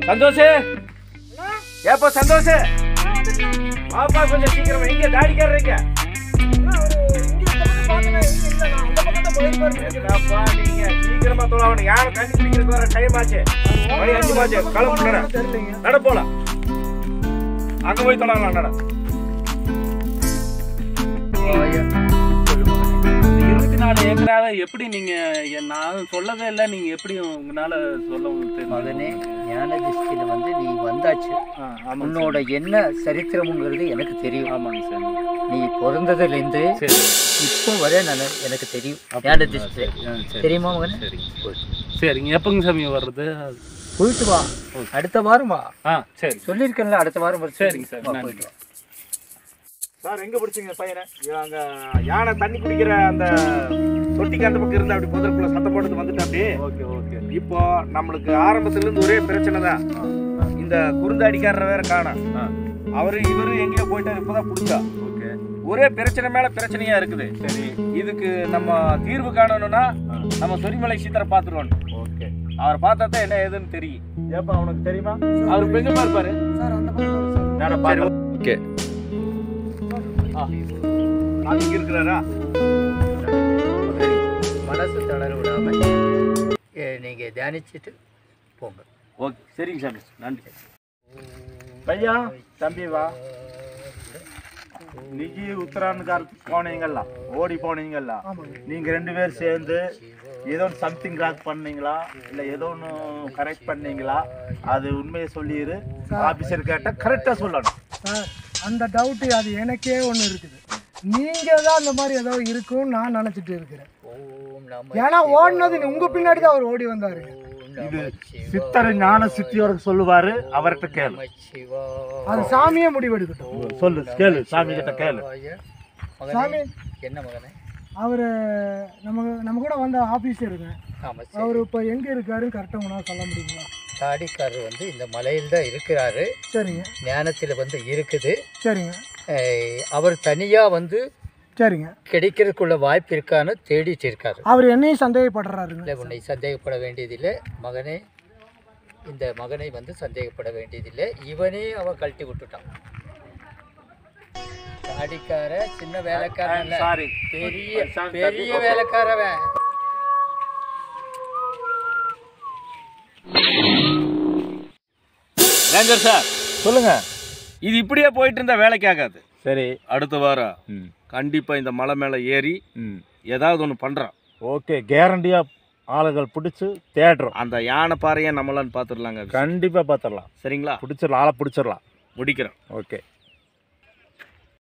சந்தோஷ் ஏப்பா சந்தோஷ் வாப்பா கொஞ்சம் சீக்கிரமா எங்க தாடிக்காரங்க என்னப்பா நீங்க சீக்கிரமா தொலைவணும் யாரும் தண்ணி குடிக்கிறதுக்கு வர டைம் ஆச்சு மணி அஞ்சு ஆச்சு கிளம்பு நட நட போலாம் அங்க போய் தொலைலாம் நட இருபத்தி நாலு ஏக்கரால எப்படி நீங்க என் நான் சொல்லவே இல்லை நீங்க எப்படி உங்களால சொல்ல தெரியும் மகனே ஞான திருஷ்டியில வந்து நீ வந்தாச்சு ஆ, ஆமாங்க உன்னோட என்ன சரித்திரம்ங்கிறது எனக்கு தெரியும் ஆமாங்க சார் நீ பிறந்ததுலேருந்து சரி இப்போ வரை நான் எனக்கு தெரியும் ஞான திருஷ்டி ஆ, சரி தெரியுமா மகனே சரிங்க சரிங்க எப்பங்க சாமி வர்றது போயிட்டு வா அடுத்த வாரம் வா ஆ சரி சொல்லியிருக்கேன்ல அடுத்த வாரம் வர சரிங்க சார், வா, நன்றி. போயிட்டு வா சார் எங்க பிடிச்சிங்க பையனை இவன் அங்க யானை தண்ணி குடிக்கிற அந்த தொட்டிக்கு அந்த பக்கம் இருந்து அப்படி புதற்குள்ள சத்தம் போட்டு வந்துட்டு அப்படி ஓகே ஓகே இப்போ நம்மளுக்கு ஆரம்பத்துல இருந்து ஒரே பிரச்சனை தான் இந்த குறுந்தாடிக்காரர் வேற காணோம் ஆ. அவரு இவரு எங்கேயோ போயிட்டாரு இப்பதான் புடிச்சா ஓகே ஒரே பிரச்சனை மேல பிரச்சனையா இருக்குது சரி இதுக்கு நம்ம தீர்வு காணணும்னா நம்ம சொரிமலை சீத்தரை பார்த்துருவோம் ஓகே அவரை பார்த்தா தான் என்ன ஏதுன்னு தெரியும் ஏப்பா அவனுக்கு தெரியுமா அவர் இப்ப எங்கப்பா இருப்பாரு நான் பாரு ஓகே அங்க இருக்கிறாரா மனசு தளர விடாம ஏ, நீங்க தியானிச்சுட்டு போங்க ஓகே சரிங்க சாமி நன்றி பையா தம்பி வா நிஜி உத்தரான் காலத்துக்கு போனீங்கல்ல ஓடி போனீங்கல்ல நீங்க ரெண்டு பேர் சேர்ந்து ஏதோ சம்திங் ராக் பண்ணீங்களா இல்ல ஏதோ ஒன்று கரெக்ட் பண்ணீங்களா அது உண்மையை சொல்லிடு ஆபீசர் கேட்டா கரெக்டா சொல்லணும் சார் அந்த டவுட்டு அது எனக்கே ஒன்று இருக்குது நீங்க தான் அந்த மாதிரி ஏதோ இருக்கும்னு நான் நினச்சிட்டு இருக்கிறேன் ஓம் நம ஏன்னா ஓடினது உங்க பின்னாடி தான் அவர் ஓடி வந்தாரு ஓம் நம சிவாய. சித்தர் ஞான சித்தியோருக்கு சொல்லுவாரு அவர்கிட்ட கேளு நம சிவாய. அது சாமியே முடிவெடுக்கட்டும் சொல்லு கேளு சாமி கிட்ட கேளு மகனே, சாமி என்ன மகனே அவர் நம்ம நம்ம கூட வந்த ஆஃபீஸருங்க ஆமா அவர் சரி இப்போ எங்கே இருக்காருன்னு கரெக்டாக உங்களால் சொல்ல முடியுங்களா தாடிக்காரர் வந்து இந்த மலையில் தான் இருக்கிறாரு சரிங்க ஞானத்தில் வந்து இருக்குது சரிங்க அஹ், அவர் தனியாக வந்து சரிங்க கிடைக்கிறதுக்குள்ள வாய்ப்பு இருக்கான்னு தேடிட்டு இருக்காரு அவர் என்னையும் சந்தேகப்படுறாருங்க இல்லை உன்னை சந்தேகப்பட வேண்டியதில்லை மகனே இந்த மகனை வந்து சந்தேகப்பட வேண்டியதில்லை இவனே அவன் கழட்டி விட்டுட்டான் தாடிக்கார சின்ன வேலைக்காரன் இல்ல சாரி பெரிய பெரிய வேலைக்காரவன் ரேஞ்சர் சார் சொல்லுங்க இது இப்படியே போயிட்டு இருந்தா வேலைக்கு ஆகாது சரி அடுத்த வாரம் ம் கண்டிப்பா இந்த மலை மேல ஏறி ம் ஏதாவது ஒன்று பண்றோம் ஓகே கேரண்டியா ஆளுகள் பிடிச்சி தேடுறோம் அந்த யானை பாறையை நம்மளான்னு பார்த்துடலாங்க கண்டிப்பா பார்த்துடலாம் சரிங்களா பிடிச்சிடலாம் ஆளை பிடிச்சிடலாம் முடிக்கிறோம் ஓகே